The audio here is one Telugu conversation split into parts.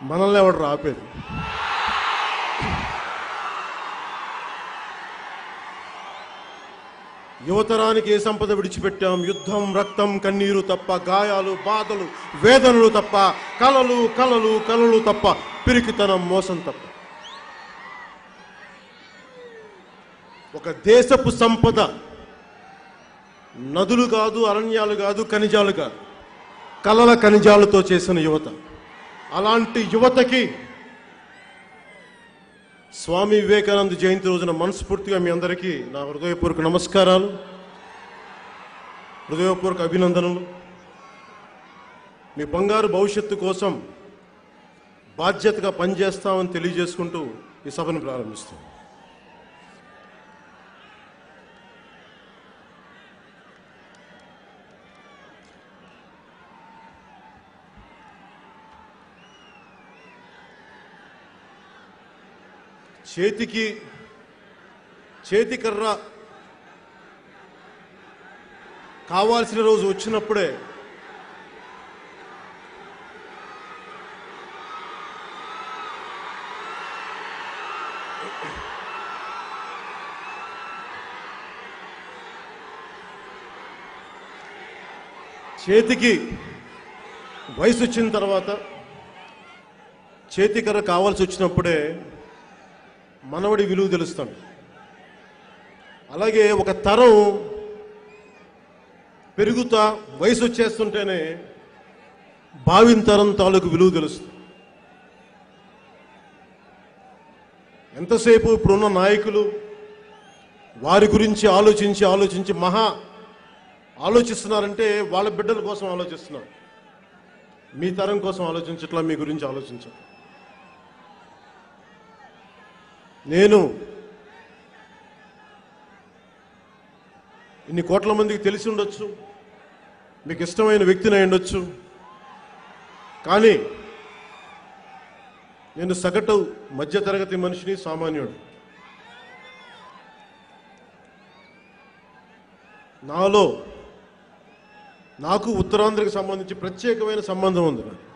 మనల్ని ఎవడు రాపేది యువతరానికి ఏ సంపద విడిచిపెట్టాం యుద్ధం రక్తం కన్నీరు తప్ప గాయాలు బాధలు వేదనలు తప్ప కలలు కలలు కలలు తప్ప పిరికితనం మోసం తప్ప ఒక దేశపు సంపద నదులు కాదు అరణ్యాలు కాదు ఖనిజాలు కాదు కలల ఖనిజాలతో చేసిన యువత అలాంటి యువతకి స్వామి వివేకానంద జయంతి రోజున మనస్ఫూర్తిగా మీ అందరికీ నా హృదయపూర్వక నమస్కారాలు హృదయపూర్వక అభినందనలు మీ బంగారు భవిష్యత్తు కోసం బాధ్యతగా పనిచేస్తామని తెలియజేసుకుంటూ ఈ సభను ప్రారంభిస్తాం చేతికి చేతికర్ర కావాల్సిన రోజు వచ్చినప్పుడే చేతికి వయసు వచ్చిన తర్వాత చేతికర్ర కావాల్సి వచ్చినప్పుడే మనవడి విలువ తెలుస్తాడు అలాగే ఒక తరం పెరుగుతా వయసు వచ్చేస్తుంటేనే భావిన తరం తాలూకు విలువ తెలుస్తుంది ఎంతసేపు ఇప్పుడున్న నాయకులు వారి గురించి ఆలోచించి ఆలోచించి మహా ఆలోచిస్తున్నారంటే వాళ్ళ బిడ్డల కోసం ఆలోచిస్తున్నారు మీ తరం కోసం ఆలోచించట్లా మీ గురించి ఆలోచించరు నేను ఇన్ని కోట్ల మందికి తెలిసి ఉండొచ్చు మీకు ఇష్టమైన వ్యక్తిని అయి ఉండొచ్చు కానీ నేను సగటు మధ్యతరగతి మనిషిని సామాన్యుడు నాలో నాకు ఉత్తరాంధ్రకు సంబంధించి ప్రత్యేకమైన సంబంధం ఉంది నాకు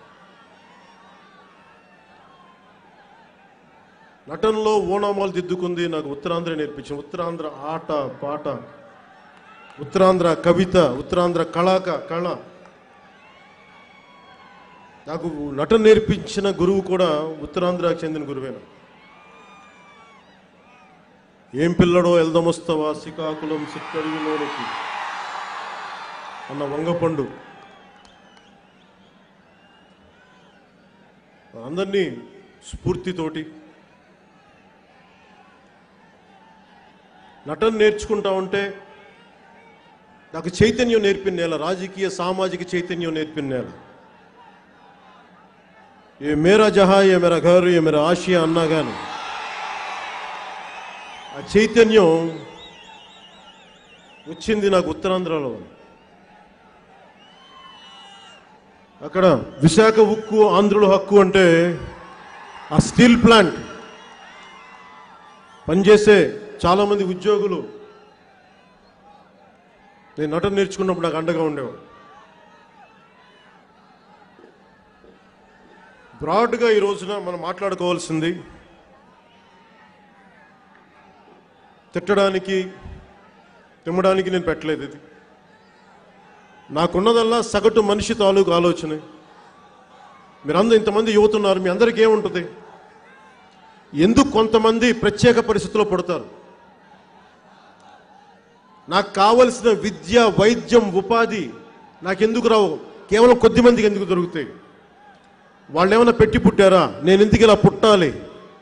నటనలో ఓనామాలు దిద్దుకుంది నాకు ఉత్తరాంధ్ర నేర్పించింది ఉత్తరాంధ్ర ఆట పాట ఉత్తరాంధ్ర కవిత ఉత్తరాంధ్ర కళాక కళ నాకు నటన నేర్పించిన గురువు కూడా ఉత్తరాంధ్రకు చెందిన గురువేనా ఏం పిల్లడో ఎల్దమొస్తవా శ్రీకాకుళం సిక్కడిలోనికి అన్న వంగపండు అందరినీ స్ఫూర్తితోటి నటన నేర్చుకుంటా ఉంటే నాకు చైతన్యం నేర్పిన నేల రాజకీయ సామాజిక చైతన్యం నేర్పిన నేల ఏ మేరా జహా ఏ మేరా ఘర్ ఏ మేరా ఆసియా అన్నా కానీ ఆ చైతన్యం వచ్చింది నాకు ఉత్తరాంధ్రలో అక్కడ విశాఖ ఉక్కు ఆంధ్రుల హక్కు అంటే ఆ స్టీల్ ప్లాంట్ పనిచేసే చాలామంది ఉద్యోగులు నేను నటన నేర్చుకున్నప్పుడు నాకు అండగా ఉండేవాడు బ్రాడ్గా ఈ రోజున మనం మాట్లాడుకోవాల్సింది తిట్టడానికి తిమ్మడానికి నేను పెట్టలేదు ఇది నాకున్నదల్లా సగటు మనిషి తాలూకు ఆలోచన మీరందరూ ఇంతమంది యువత ఉన్నారు మీ అందరికీ ఏముంటుంది ఎందుకు కొంతమంది ప్రత్యేక పరిస్థితుల్లో పడతారు నాకు కావలసిన విద్య వైద్యం ఉపాధి నాకెందుకు రావు కేవలం కొద్ది మందికి ఎందుకు దొరుకుతాయి వాళ్ళు ఏమైనా పెట్టి పుట్టారా నేను ఎందుకు ఇలా పుట్టాలి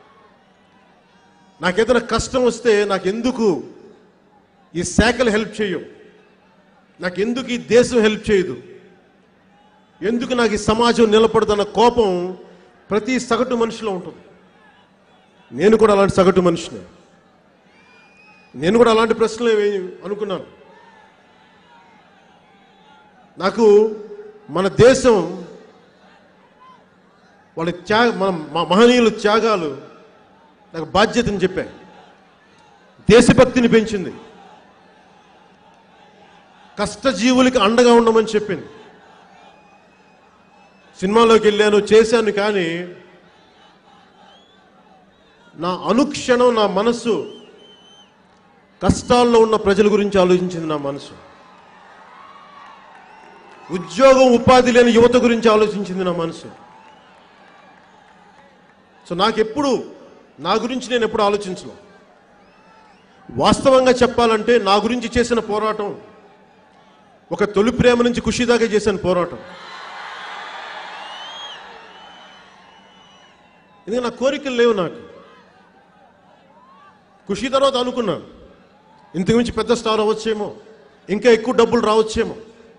నాకేదైనా కష్టం వస్తే నాకెందుకు ఈ శాఖలు హెల్ప్ చేయవు నాకెందుకు ఈ దేశం హెల్ప్ చేయదు ఎందుకు నాకు ఈ సమాజం నిలబడదన్న కోపం ప్రతి సగటు మనిషిలో ఉంటుంది నేను కూడా అలాంటి సగటు మనిషిని నేను కూడా అలాంటి ప్రశ్నలు ఏమి అనుకున్నాను నాకు మన దేశం వాళ్ళ త్యాగ మన మ- మహనీయుల త్యాగాలు నాకు బాధ్యతని చెప్పాయి దేశభక్తిని పెంచింది కష్టజీవులకి అండగా ఉండమని చెప్పింది సినిమాలోకి వెళ్ళాను చేశాను కానీ నా అనుక్షణం నా మనస్సు కష్టాల్లో ఉన్న ప్రజల గురించి ఆలోచించింది నా మనసు ఉద్యోగం ఉపాధి లేని యువత గురించి ఆలోచించింది నా మనసు సో నాకెప్పుడు నా గురించి నేను ఎప్పుడు ఆలోచించను వాస్తవంగా చెప్పాలంటే నా గురించి చేసిన పోరాటం ఒక తొలి ప్రేమ నుంచి ఖుషి దాకా చేసిన పోరాటం ఎందుకంటే నా కోరికలు లేవు నాకు ఖుషి తర్వాత అనుకున్నాను ఇంతకు మించి పెద్ద స్టార్ అవ్వచ్చేమో ఇంకా ఎక్కువ డబ్బులు రావచ్చేమో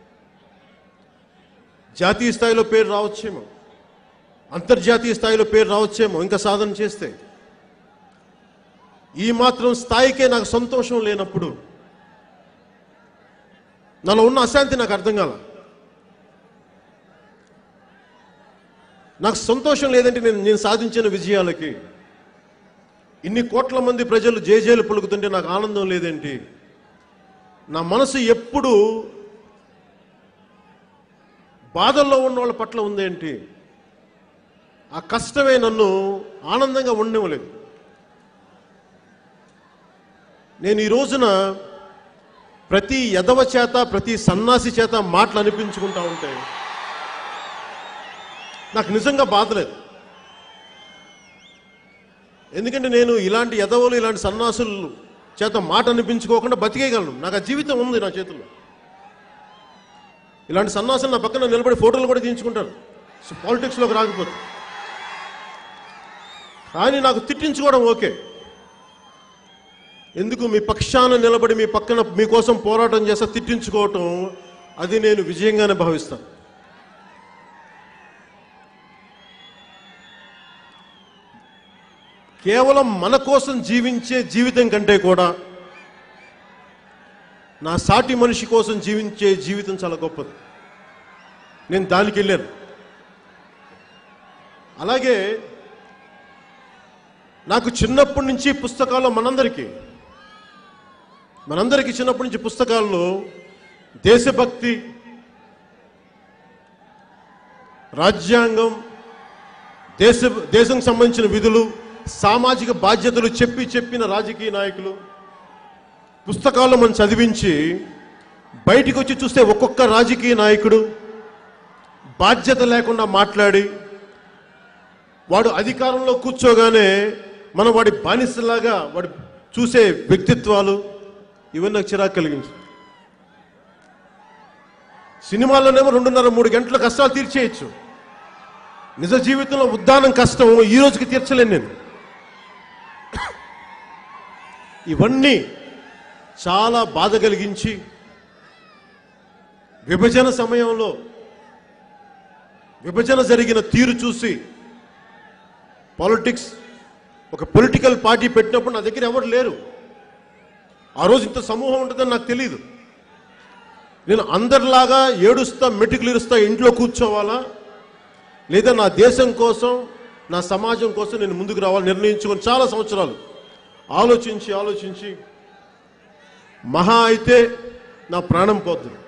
జాతీయ స్థాయిలో పేరు రావచ్చేమో అంతర్జాతీయ స్థాయిలో పేరు రావచ్చేమో ఇంకా సాధన చేస్తే ఈ మాత్రం స్థాయికే నాకు సంతోషం లేనప్పుడు నాలో ఉన్న అశాంతి నాకు అర్థం కాల నాకు సంతోషం లేదంటే నేను నేను సాధించిన విజయాలకి ఇన్ని కోట్ల మంది ప్రజలు జేజేలు పలుకుతుంటే నాకు ఆనందం లేదేంటి నా మనసు ఎప్పుడు బాధల్లో ఉన్న వాళ్ళ పట్ల ఉందేంటి ఆ కష్టమే నన్ను ఆనందంగా ఉండనివ్వలేదు నేను ఈ రోజున ప్రతి యదవ చేత ప్రతి సన్నాసి చేత మాటలు అనిపించుకుంటా ఉంటే నాకు నిజంగా బాధలేదు ఎందుకంటే నేను ఇలాంటి యదవులు ఇలాంటి సన్నాసులు చేత మాట అనిపించుకోకుండా బతికేయగలను నాకు ఆ జీవితం ఉంది నా చేతుల్లో ఇలాంటి సన్నాసులు నా పక్కన నిలబడి ఫోటోలు కూడా తీయించుకుంటారు సో పాలిటిక్స్లోకి రాకపోతే కానీ నాకు తిట్టించుకోవడం ఓకే ఎందుకు మీ పక్షాన నిలబడి మీ పక్కన మీకోసం పోరాటం చేస్తా తిట్టించుకోవటం అది నేను విజయంగానే భావిస్తాను కేవలం మన కోసం జీవించే జీవితం కంటే కూడా నా సాటి మనిషి కోసం జీవించే జీవితం చాలా గొప్పది నేను దానికి వెళ్ళాను అలాగే నాకు చిన్నప్పటి నుంచి పుస్తకాల్లో మనందరికీ మనందరికీ చిన్నప్పటి నుంచి పుస్తకాల్లో దేశభక్తి రాజ్యాంగం దేశ దేశం సంబంధించిన విధులు సామాజిక బాధ్యతలు చెప్పి చెప్పిన రాజకీయ నాయకులు పుస్తకాల్లో మనం చదివించి బయటికి వచ్చి చూస్తే ఒక్కొక్క రాజకీయ నాయకుడు బాధ్యత లేకుండా మాట్లాడి వాడు అధికారంలో కూర్చోగానే మనం వాడి బానిసలాగా వాడు చూసే వ్యక్తిత్వాలు ఇవన్నీ నాకు చిరాకు కలిగించు సినిమాల్లోనేమో రెండున్నర మూడు గంటల కష్టాలు తీర్చేయచ్చు నిజ జీవితంలో ఉద్దానం కష్టం ఈ రోజుకి తీర్చలేను నేను ఇవన్నీ చాలా బాధ కలిగించి విభజన సమయంలో విభజన జరిగిన తీరు చూసి పాలిటిక్స్ ఒక పొలిటికల్ పార్టీ పెట్టినప్పుడు నా దగ్గర ఎవరు లేరు ఆ రోజు ఇంత సమూహం ఉంటుందని నాకు తెలియదు నేను అందరిలాగా ఏడుస్తా మెటుకులు ఇరుస్తా ఇంట్లో కూర్చోవాలా లేదా నా దేశం కోసం నా సమాజం కోసం నేను ముందుకు రావాలి నిర్ణయించుకొని చాలా సంవత్సరాలు ఆలోచించి ఆలోచించి మహా అయితే నా ప్రాణం పోతుంది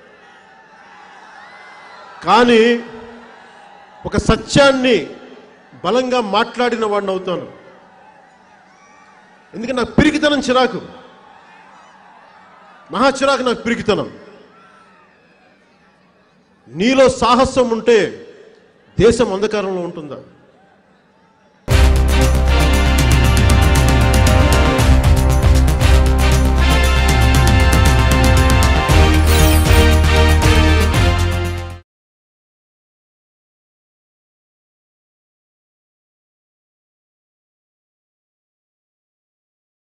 కానీ ఒక సత్యాన్ని బలంగా మాట్లాడిన వాడిని అవుతాను ఎందుకంటే నాకు పిరికితనం చిరాకు మహా చిరాకు నాకు పిరికితనం నీలో సాహసం ఉంటే దేశం అంధకారంలో ఉంటుందా